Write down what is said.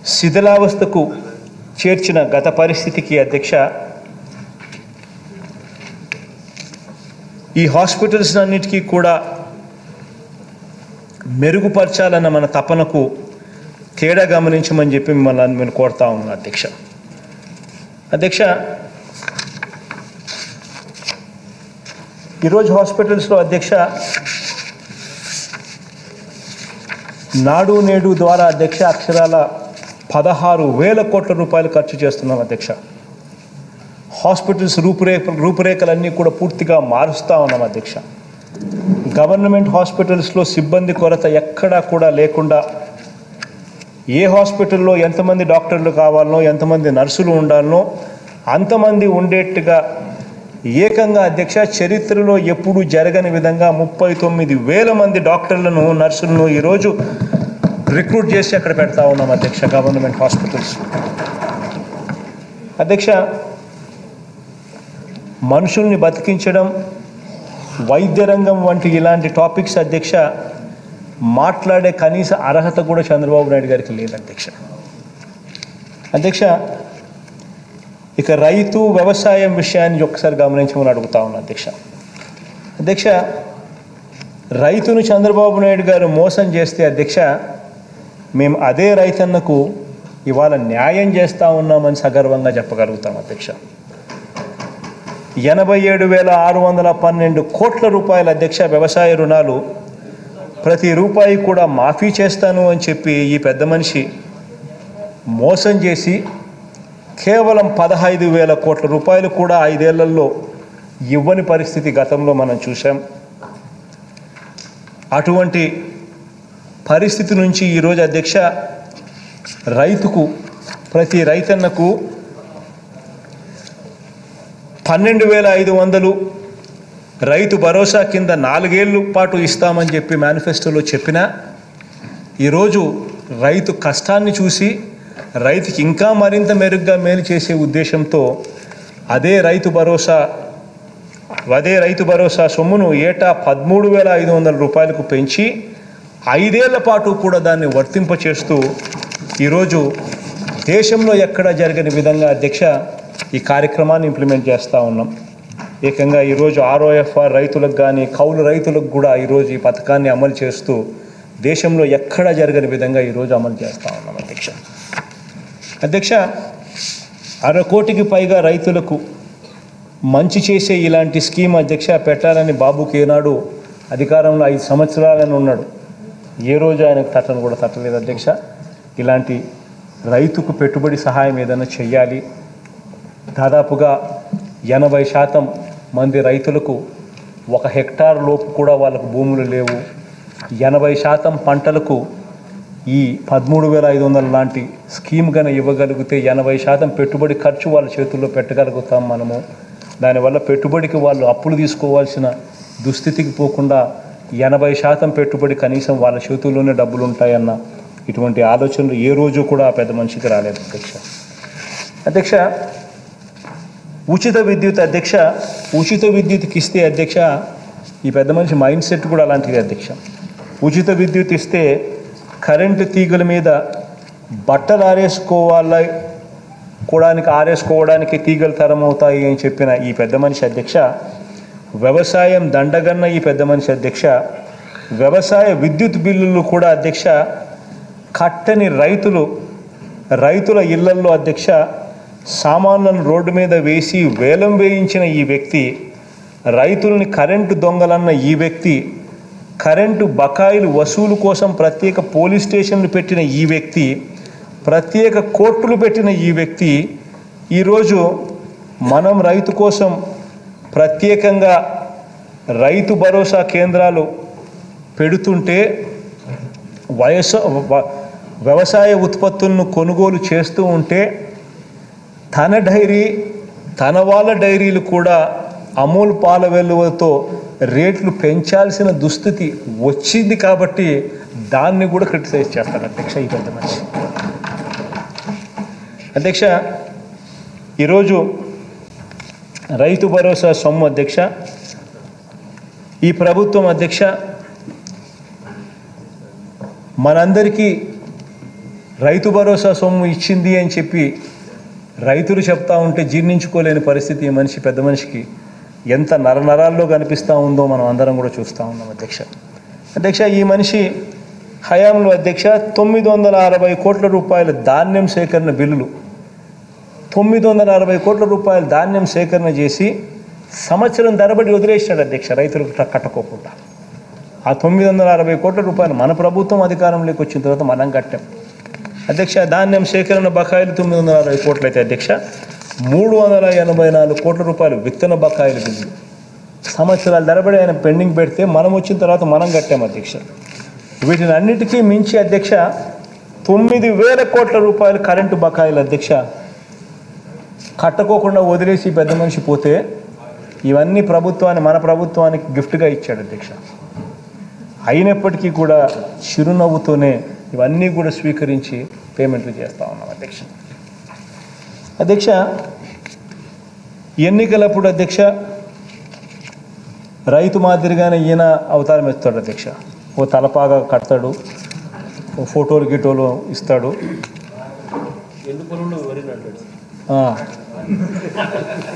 శిథిలావస్థకు చేర్చిన గత పరిస్థితికి అధ్యక్ష ఈ హాస్పిటల్స్ అన్నిటికీ కూడా మెరుగుపరచాలన్న మన తపనకు తేడా గమనించమని చెప్పి మిమ్మల్ని నేను కోరుతా ఉన్నాను అధ్యక్ష అధ్యక్ష ఈరోజు హాస్పిటల్స్లో అధ్యక్ష నాడు నేడు ద్వారా అధ్యక్ష అక్షరాల పదహారు వేల కోట్ల రూపాయలు ఖర్చు చేస్తున్నాం అధ్యక్ష హాస్పిటల్స్ రూపురేఖ రూపురేఖలన్నీ కూడా పూర్తిగా మారుస్తూ ఉన్నాం అధ్యక్ష గవర్నమెంట్ హాస్పిటల్స్లో సిబ్బంది కొరత ఎక్కడా కూడా లేకుండా ఏ హాస్పిటల్లో ఎంతమంది డాక్టర్లు కావాలనో ఎంతమంది నర్సులు ఉండాలనో అంతమంది ఉండేట్టుగా ఏకంగా అధ్యక్ష చరిత్రలో ఎప్పుడూ జరగని విధంగా ముప్పై తొమ్మిది వేల మంది డాక్టర్లను నర్సులను ఈరోజు రిక్రూట్ చేసి అక్కడ పెడతా ఉన్నాం అధ్యక్ష గవర్నమెంట్ హాస్పిటల్స్ అధ్యక్ష మనుషుల్ని బతికించడం వైద్య రంగం వంటి ఇలాంటి టాపిక్స్ అధ్యక్ష మాట్లాడే కనీస అర్హత కూడా చంద్రబాబు నాయుడు గారికి లేదు అధ్యక్ష అధ్యక్ష ఇక రైతు వ్యవసాయం విషయాన్ని ఒకసారి గమనించమని అడుగుతా ఉన్నా అధ్యక్ష అధ్యక్ష రైతును చంద్రబాబు నాయుడు గారు మోసం చేస్తే అధ్యక్ష మేము అదే రైతన్నకు ఇవాళ న్యాయం చేస్తూ ఉన్నామని సగర్వంగా చెప్పగలుగుతాం అధ్యక్ష ఎనభై ఏడు వేల ఆరు వందల పన్నెండు కోట్ల రూపాయల అధ్యక్ష వ్యవసాయ రుణాలు ప్రతి రూపాయి కూడా మాఫీ చేస్తాను అని చెప్పి ఈ పెద్ద మనిషి మోసం చేసి కేవలం పదహైదు వేల కోట్ల రూపాయలు కూడా ఐదేళ్లలో ఇవ్వని పరిస్థితి గతంలో మనం చూసాం అటువంటి పరిస్థితి నుంచి ఈరోజు అధ్యక్ష రైతుకు ప్రతి రైతన్నకు పన్నెండు వేల ఐదు వందలు రైతు భరోసా కింద నాలుగేళ్ళు పాటు ఇస్తామని చెప్పి మేనిఫెస్టోలో చెప్పినా ఈరోజు రైతు కష్టాన్ని చూసి రైతుకి ఇంకా మరింత మెరుగ్గా మేలు చేసే ఉద్దేశంతో అదే రైతు భరోసా అదే రైతు భరోసా సొమ్మును ఏటా పదమూడు వేల ఐదు వందల రూపాయలకు పెంచి ఐదేళ్ల పాటు కూడా దాన్ని వర్తింపచేస్తూ ఈరోజు దేశంలో ఎక్కడ జరగని విధంగా అధ్యక్ష ఈ కార్యక్రమాన్ని ఇంప్లిమెంట్ చేస్తూ ఉన్నాం ఏకంగా ఈరోజు ఆర్ఓఎఫ్ఆర్ రైతులకు కానీ కౌలు రైతులకు కూడా ఈరోజు ఈ పథకాన్ని అమలు చేస్తూ దేశంలో ఎక్కడ జరగని విధంగా ఈరోజు అమలు చేస్తూ ఉన్నాం అధ్యక్ష అధ్యక్ష అర కోటికి పైగా రైతులకు మంచి చేసే ఇలాంటి స్కీమ్ అధ్యక్ష పెట్టాలని బాబుకి ఏనాడు అధికారంలో ఐదు సంవత్సరాలని ఉన్నాడు ఏ రోజు ఆయనకు తట్టను కూడా తట్టలేదు అధ్యక్ష ఇలాంటి రైతుకు పెట్టుబడి సహాయం ఏదైనా చెయ్యాలి దాదాపుగా ఎనభై శాతం మంది రైతులకు ఒక హెక్టార్ లోపు కూడా వాళ్ళకు భూములు లేవు ఎనభై శాతం పంటలకు ఈ పదమూడు వేల ఐదు వందల లాంటి స్కీమ్ కనుక ఇవ్వగలిగితే ఎనభై శాతం పెట్టుబడి ఖర్చు వాళ్ళ చేతుల్లో పెట్టగలుగుతాం మనము దానివల్ల పెట్టుబడికి వాళ్ళు అప్పులు తీసుకోవాల్సిన దుస్థితికి పోకుండా ఎనభై శాతం పెట్టుబడి కనీసం వాళ్ళ చేతుల్లోనే డబ్బులు ఉంటాయన్న ఇటువంటి ఆలోచనలు ఏ రోజు కూడా ఆ పెద్ద మనిషికి రాలేదు అధ్యక్ష అధ్యక్ష ఉచిత విద్యుత్ అధ్యక్ష ఉచిత విద్యుత్కి ఇస్తే అధ్యక్ష ఈ పెద్ద మనిషి మైండ్ సెట్ కూడా అలాంటిది అధ్యక్ష ఉచిత విద్యుత్ ఇస్తే కరెంటు తీగల మీద బట్టలు ఆరేసుకోవాలి కూడానికి ఆరేసుకోవడానికి తీగలు తరమవుతాయి అని చెప్పిన ఈ పెద్ద మనిషి అధ్యక్ష వ్యవసాయం దండగన్న ఈ పెద్ద మనిషి అధ్యక్ష వ్యవసాయ విద్యుత్ బిల్లులు కూడా అధ్యక్ష కట్టని రైతులు రైతుల ఇళ్లల్లో అధ్యక్ష సామాన్లను రోడ్డు మీద వేసి వేలం వేయించిన ఈ వ్యక్తి రైతుల్ని కరెంటు దొంగలన్న ఈ వ్యక్తి కరెంటు బకాయిలు వసూలు కోసం ప్రత్యేక పోలీస్ స్టేషన్లు పెట్టిన ఈ వ్యక్తి ప్రత్యేక కోర్టులు పెట్టిన ఈ వ్యక్తి ఈరోజు మనం రైతు కోసం ప్రత్యేకంగా రైతు భరోసా కేంద్రాలు పెడుతుంటే వయసు వ- వ్యవసాయ ఉత్పత్తులను కొనుగోలు చేస్తూ ఉంటే తన డైరీ తన వాళ్ళ డైరీలు కూడా అమూల్ పాల వెలువతో రేట్లు పెంచాల్సిన దుస్థితి వచ్చింది కాబట్టి దాన్ని కూడా క్రిటిసైజ్ చేస్తాడు అధ్యక్ష ఈ పెద్ద మనిషి అధ్యక్ష ఈరోజు రైతు భరోసా సొమ్ము అధ్యక్ష ఈ ప్రభుత్వం అధ్యక్ష మనందరికీ రైతు భరోసా సొమ్ము ఇచ్చింది అని చెప్పి రైతులు చెప్తా ఉంటే జీర్ణించుకోలేని పరిస్థితి ఈ మనిషి పెద్ద మనిషికి ఎంత నరనరాల్లో కనిపిస్తూ ఉందో మనం అందరం కూడా చూస్తూ ఉన్నాం అధ్యక్ష అధ్యక్ష ఈ మనిషి హయాంలో అధ్యక్ష తొమ్మిది వందల అరవై కోట్ల రూపాయల ధాన్యం సేకరణ బిల్లులు తొమ్మిది వందల అరవై కోట్ల రూపాయల ధాన్యం సేకరణ చేసి సంవత్సరం ధరబడి వదిలేసినాడు అధ్యక్ష రైతులకు ట- కట్టకోకుండా ఆ తొమ్మిది వందల అరవై కోట్ల రూపాయలు మన ప్రభుత్వం అధికారంలోకి వచ్చిన తర్వాత మనం కట్టాం అధ్యక్ష ధాన్యం సేకరణ బకాయిలు తొమ్మిది వందల అరవై కోట్లు అయితే అధ్యక్ష మూడు వందల ఎనభై నాలుగు కోట్ల రూపాయలు విత్తన బకాయిలు బిల్లు సంవత్సరాల ధరబడి ఆయన పెండింగ్ పెడితే మనం వచ్చిన తర్వాత మనం కట్టాం అధ్యక్ష వీటిని అన్నిటికీ మించి అధ్యక్ష తొమ్మిది వేల కోట్ల రూపాయలు కరెంటు బకాయిలు అధ్యక్ష కట్టుకోకుండా వదిలేసి పెద్ద మనిషి పోతే ఇవన్నీ ప్రభుత్వాన్ని మన ప్రభుత్వానికి గిఫ్ట్గా ఇచ్చాడు అధ్యక్ష అయినప్పటికీ కూడా చిరునవ్వుతోనే ఇవన్నీ కూడా స్వీకరించి పేమెంట్లు చేస్తూ ఉన్నాం అధ్యక్ష అధ్యక్ష ఎన్నికలప్పుడు అధ్యక్ష రైతు మాదిరిగానే ఈయన అవతారం ఎత్తాడు అధ్యక్ష ఓ తలపాగా కడతాడు ఓ ఫోటోలు గిటోలు ఇస్తాడు ఆ.